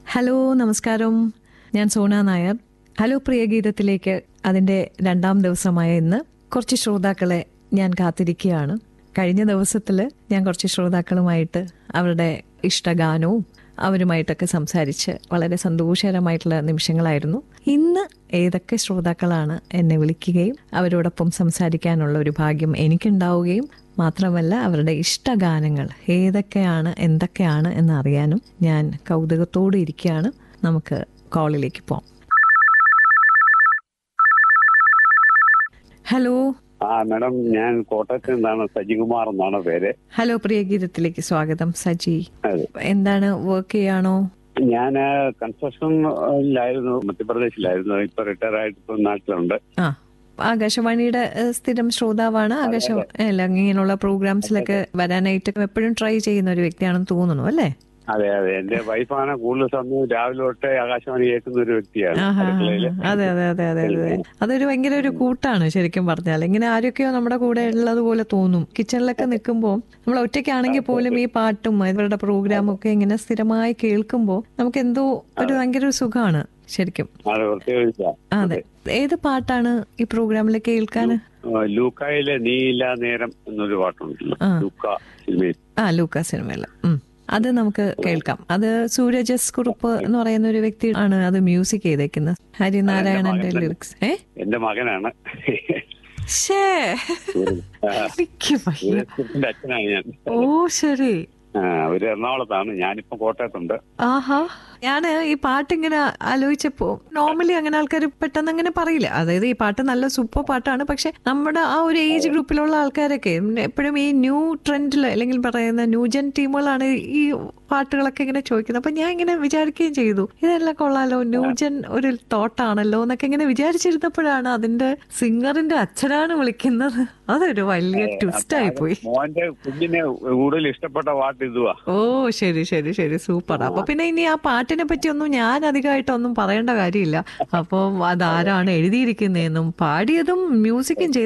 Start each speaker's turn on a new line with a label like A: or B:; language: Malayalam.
A: ഹലോ നമസ്കാരം ഞാൻ സോന നായർ ഹലോ പ്രിയ ഗീതത്തിലേക്ക് അതിൻ്റെ രണ്ടാം ദിവസമായ ഇന്ന് കുറച്ച് ശ്രോതാക്കളെ ഞാൻ കാത്തിരിക്കുകയാണ് കഴിഞ്ഞ ദിവസത്തിൽ ഞാൻ കുറച്ച് ശ്രോതാക്കളുമായിട്ട് അവരുടെ ഇഷ്ടഗാനവും അവരുമായിട്ടൊക്കെ സംസാരിച്ച് വളരെ സന്തോഷകരമായിട്ടുള്ള നിമിഷങ്ങളായിരുന്നു ഇന്ന് ഏതൊക്കെ ശ്രോതാക്കളാണ് എന്നെ വിളിക്കുകയും അവരോടൊപ്പം സംസാരിക്കാനുള്ള ഒരു ഭാഗ്യം എനിക്കുണ്ടാവുകയും മാത്രമല്ല അവരുടെ ഇഷ്ടഗാനങ്ങൾ ഏതൊക്കെയാണ് എന്തൊക്കെയാണ് എന്ന് അറിയാനും ഞാൻ കൗതുകത്തോടെ ഇരിക്കുകയാണ് നമുക്ക് കോളിലേക്ക് പോവാം ഹലോ
B: ആ മാഡം ഞാൻ കോട്ടയത്ത് നിന്നാണ് സജികുമാർ എന്നാണ് പേര്
A: ഹലോ പ്രിയ ഗീതത്തിലേക്ക് സ്വാഗതം സജി
B: അതെ.
A: എന്താണ് വർക്ക് ചെയ്യാണോ
B: ഞാൻ കൺസ്ട്രക്ഷനിലായിരുന്നു മധ്യപ്രദേശിലായിരുന്നു ഇപ്പൊ റിട്ടയർ ആയിട്ട് ഇപ്പൊ നാട്ടിലുണ്ട്
A: ആ ആകാശവാണിയുടെ ഏഹ്, സ്ഥിരം ശ്രോതാവാണ് ആകാശ അല്ല ഇങ്ങനെയുള്ള പ്രോഗ്രാംസിലൊക്കെ വരാനായിട്ട് എപ്പോഴും ട്രൈ ചെയ്യുന്ന ഒരു വ്യക്തിയാണെന്ന് തോന്നുന്നു അല്ലേ
B: അതെ അതെ എന്റെ വൈഫാണ് കൂടുതൽ സമയം രാവിലെ തൊട്ട് ആകാശവാണി കേൾക്കുന്ന ഒരു വ്യക്തിയാണ്
A: ആഹാ.
B: അടുക്കളയില്
A: അതെ അതെ അതെ അതെ അതെ അതൊരു ഭയങ്കര ഒരു കൂട്ടാണ് ശരിക്കും പറഞ്ഞാൽ ഇങ്ങനെ ആരൊക്കെയോ നമ്മുടെ കൂടെ ഉള്ളത് പോലെ തോന്നും കിച്ചണിലൊക്കെ നിൽക്കുമ്പോൾ നമ്മൾ ഒറ്റയ്ക്കാണെങ്കിൽ പോലും ഈ പാട്ടും ഇവരുടെ പ്രോഗ്രാമും ഒക്കെ ഇങ്ങനെ സ്ഥിരമായി കേൾക്കുമ്പോൾ നമുക്ക് എന്തോ ഒരു ഭയങ്കര ഒരു സുഖമാണ് ശരിക്കും
B: അത് പ്രത്യേകിച്ച
A: അതെ ഏത് പാട്ടാണ് ഈ പ്രോഗ്രാമിൽ കേൾക്കാൻ
B: ലൂക്കായിലെ നീല നേരം എന്നൊരു പാട്ടുണ്ടല്ലോ
A: ആ.
B: ലൂക്ക സിനിമയിൽ
A: ആ ലൂക്ക സിനിമയില് ഉം. അത് നമുക്ക് കേൾക്കാം അത് സൂരജസ് കുറുപ്പ് എന്ന് പറയുന്ന ഒരു വ്യക്തി ആണ് അത് മ്യൂസിക് ചെയ്തേക്കുന്നത് ഹരിനാരായണന്റെ
B: മകൻ.
A: ലിറിക്സ് ഏ
B: എന്റെ മകനാണ്
A: ഷേ
B: ആ,
A: എനിക്ക് വയ്യ.
B: സൂര്യത്തിന്റെ അച്ഛനാണ് ഞാൻ
A: ഓ ശരി
B: ആ, അവര് എറണാകുളത്താണ് ഞാനിപ്പോ കോട്ടയത്തുണ്ട്
A: ആഹാ ഞാന് ഈ പാട്ടിങ്ങനെ ആലോചിച്ചപ്പോ നോർമലി അങ്ങനെ ആൾക്കാർ പെട്ടെന്ന് അങ്ങനെ പറയില്ല അതായത് ഈ പാട്ട് നല്ല സൂപ്പർ പാട്ടാണ് പക്ഷെ നമ്മുടെ ആ ഒരു ഏജ് ഗ്രൂപ്പിലുള്ള ആൾക്കാരൊക്കെ എപ്പോഴും ഈ ന്യൂ ട്രെൻഡിൽ അല്ലെങ്കിൽ പറയുന്ന ന്യൂജൻ ടീമുകളാണ് ഈ പാട്ടുകളൊക്കെ ഇങ്ങനെ ചോദിക്കുന്നത് അപ്പൊ ഞാൻ ഇങ്ങനെ വിചാരിക്കുകയും ചെയ്തു ഇതെല്ലാം കൊള്ളാലോ ന്യൂജൻ ഒരു തോട്ടാണല്ലോ എന്നൊക്കെ ഇങ്ങനെ വിചാരിച്ചിരുന്നപ്പോഴാണ് അതിന്റെ സിംഗറിന്റെ അച്ഛനാണ് വിളിക്കുന്നത് അതൊരു വലിയ ട്വിസ്റ്റ് ആയി പോയി
B: മോന്റെ കുഞ്ഞിനെ കൂടുതൽ ഇഷ്ടപ്പെട്ട പാട്ട് ഇതുവാ
A: ഓ ശരി ശരി ശരി സൂപ്പർ അപ്പൊ പിന്നെ ഇനി ആ പാട്ടിനെ പറ്റി ഒന്നും ഞാൻ അധികമായിട്ടൊന്നും പറയേണ്ട കാര്യമില്ല അപ്പൊ അതാരാണ് എഴുതിയിരിക്കുന്നതെന്നും പാടിയതും മ്യൂസിക്കും ചെയ്ത